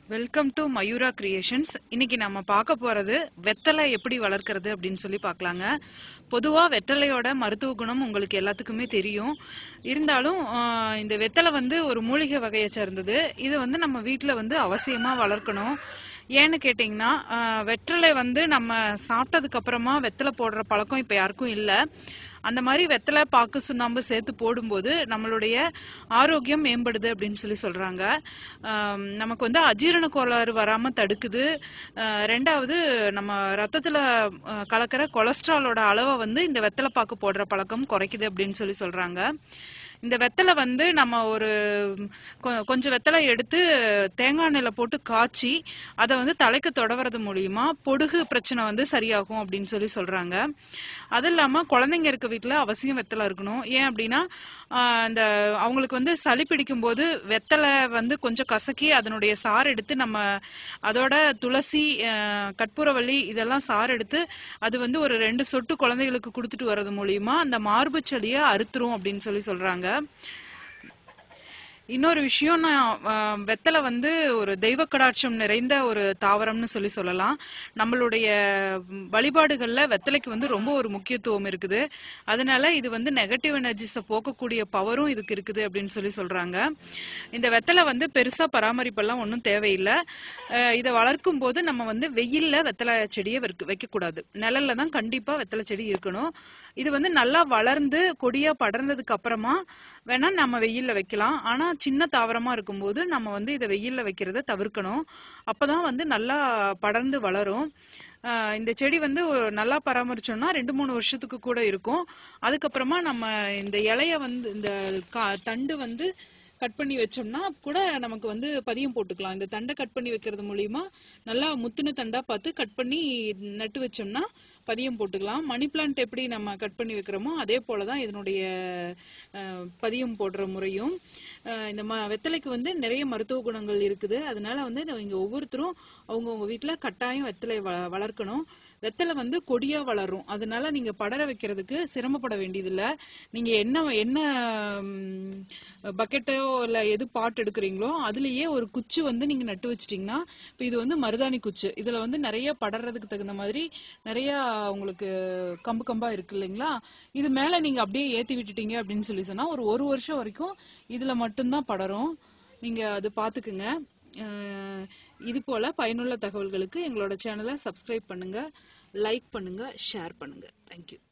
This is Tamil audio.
வெல்கம் டு மயூரா கிரியேஷன்ஸ் இன்னைக்கு நம்ம பார்க்க போறது வெத்தலை எப்படி வளர்க்கறது அப்படின்னு சொல்லி பார்க்கலாங்க பொதுவா வெத்தலையோட மருத்துவ குணம் உங்களுக்கு எல்லாத்துக்குமே தெரியும் இருந்தாலும் ஆஹ், இந்த வெத்தலை வந்து ஒரு மூலிகை வகையை சேர்ந்தது இது வந்து நம்ம வீட்டில் வந்து அவசியமா வளர்க்கணும் ஏன்னு கேட்டிங்கன்னா ஆஹ், வெற்றிலை வந்து நம்ம சாப்பிட்டதுக்கு அப்புறமா வெத்தலை போடுற பழக்கம் இப்போ யாருக்கும் இல்லை அந்த மாதிரி வெத்தலை பாக்கு சுண்ணாம்பு சேர்த்து போடும்போது நம்மளுடைய ஆரோக்கியம் மேம்படுது அப்படின்னு சொல்லி சொல்றாங்க ஆம், நமக்கு வந்து அஜீரண கோளாறு வராம தடுக்குது ஆஹ், ரெண்டாவது நம்ம ரத்தத்துல ஆஹ், கலக்கிற கொலஸ்ட்ராலோட அளவை வந்து இந்த வெத்தலை பாக்கு போடுற பழக்கம் குறைக்குது அப்படின்னு சொல்லி சொல்றாங்க இந்த வெத்தலை வந்து நம்ம ஒரு கொ- கொஞ்சம் வெத்தலை எடுத்து தேங்காய் எண்ணெயில போட்டு காய்ச்சி அதை வந்து தலைக்கு தொடவது மூலியமா பொடுகு பிரச்சனை வந்து சரியாகும் அப்படின்னு சொல்லி சொல்றாங்க அது இல்லாம குழந்தைங்க இருக்க வீட்டுல அவசியம் வெத்தலை இருக்கணும் ஏன் அப்படின்னா ஆஹ் இந்த அவங்களுக்கு வந்து சளி பிடிக்கும் போது வெத்தலை வந்து கொஞ்சம் கசக்கி அதனுடைய சாறு எடுத்து நம்ம அதோட துளசி ஆஹ் கற்பூரவள்ளி இதெல்லாம் சாறு எடுத்து அது வந்து ஒரு ரெண்டு சொட்டு குழந்தைகளுக்கு கொடுத்துட்டு வர்றது மூலியமா அந்த மார்பு சளியை அறுத்துரும் அப்படின்னு சொல்லி சொல்றாங்க இன்னொரு விஷயம் நான் ஆஹ், வெத்தலை வந்து ஒரு தெய்வ கடாட்சம் நிறைந்த ஒரு தாவரம்னு சொல்லி சொல்லலாம் நம்மளுடைய ம், வழிபாடுகள்ல வெத்தலைக்கு வந்து ரொம்ப ஒரு முக்கியத்துவம் இருக்குது அதனால இது வந்து நெகட்டிவ் எனர்ஜிஸை போக்கக்கூடிய பவரும் இதுக்கு இருக்குது அப்படின்னு சொல்லி சொல்றாங்க இந்த வெத்தலை வந்து பெருசா பராமரிப்பெல்லாம் ஒன்றும் தேவையில்லை ஆஹ், இதை வளர்க்கும் போது நம்ம வந்து வெயில்ல வெத்தலை செடியை வைக்க வைக்கக்கூடாது நிழல்ல தான் கண்டிப்பா வெத்தலை செடி இருக்கணும் இது வந்து நல்லா வளர்ந்து கொடியா படர்ந்ததுக்கு அப்புறமா வேணா நம்ம வெயில்ல வைக்கலாம் ஆனா சின்ன தாவரமா இருக்கும்போது நம்ம வந்து இதை வெயில்ல வைக்கிறத தவிர்க்கணும் அப்பதான் வந்து நல்லா படர்ந்து வளரும் ஆஹ் இந்த செடி வந்து ஒரு நல்லா பராமரிச்சோம்னா ரெண்டு மூணு வருஷத்துக்கு கூட இருக்கும் அதுக்கப்புறமா நம்ம இந்த இலைய வந்து இந்த கா- தண்டு வந்து கட் பண்ணி வச்சோம்னா கூட நமக்கு வந்து பதியம் போட்டுக்கலாம் இந்த தண்டை கட் பண்ணி வைக்கிறது மூலியமா நல்லா முத்துன தண்டா பார்த்து கட் பண்ணி நட்டு வச்சோம்னா பதியம் போட்டுக்கலாம் மணி பிளான்ட் எப்படி நம்ம கட் பண்ணி வைக்கிறோமோ அதே போலதான் இதனுடைய அஹ், பதியம் போடுற முறையும் அஹ், இந்த ம வெத்தலைக்கு வந்து நிறைய மருத்துவ குணங்கள் இருக்குது அதனால வந்து நீங்க ஒவ்வொருத்தரும் அவங்கவுங்க வீட்டுல கட்டாயம் வெத்தலை வ- வளர்க்கணும் வெத்தலை வந்து கொடியா வளரும் அதனால நீங்க படர வைக்கிறதுக்கு சிரமப்பட வேண்டியதில்லை நீங்க என்ன என்ன பக்கெட்டோ இல்ல எது பாட் எடுக்கிறீங்களோ அதுலயே ஒரு குச்சி வந்து நீங்க நட்டு வச்சிட்டீங்கன்னா இப்போ இது வந்து மருதாணி குச்சி இதுல வந்து நிறைய படறதுக்கு தகுந்த மாதிரி நிறைய உங்களுக்கு கம்பு கம்பா இருக்கு இல்லைங்களா இது மேல நீங்க அப்படியே ஏத்தி விட்டுட்டீங்க அப்படின்னு சொல்லி சொன்னா ஒரு ஒரு வருஷம் வரைக்கும் இதுல மட்டும்தான் படரும் நீங்க அது பாத்துக்குங்க அஹ் இது போல பயனுள்ள தகவல்களுக்கு எங்களோட சேனலை சப்ஸ்கிரைப் பண்ணுங்க லைக் பண்ணுங்க ஷேர் பண்ணுங்க தேங்க்யூ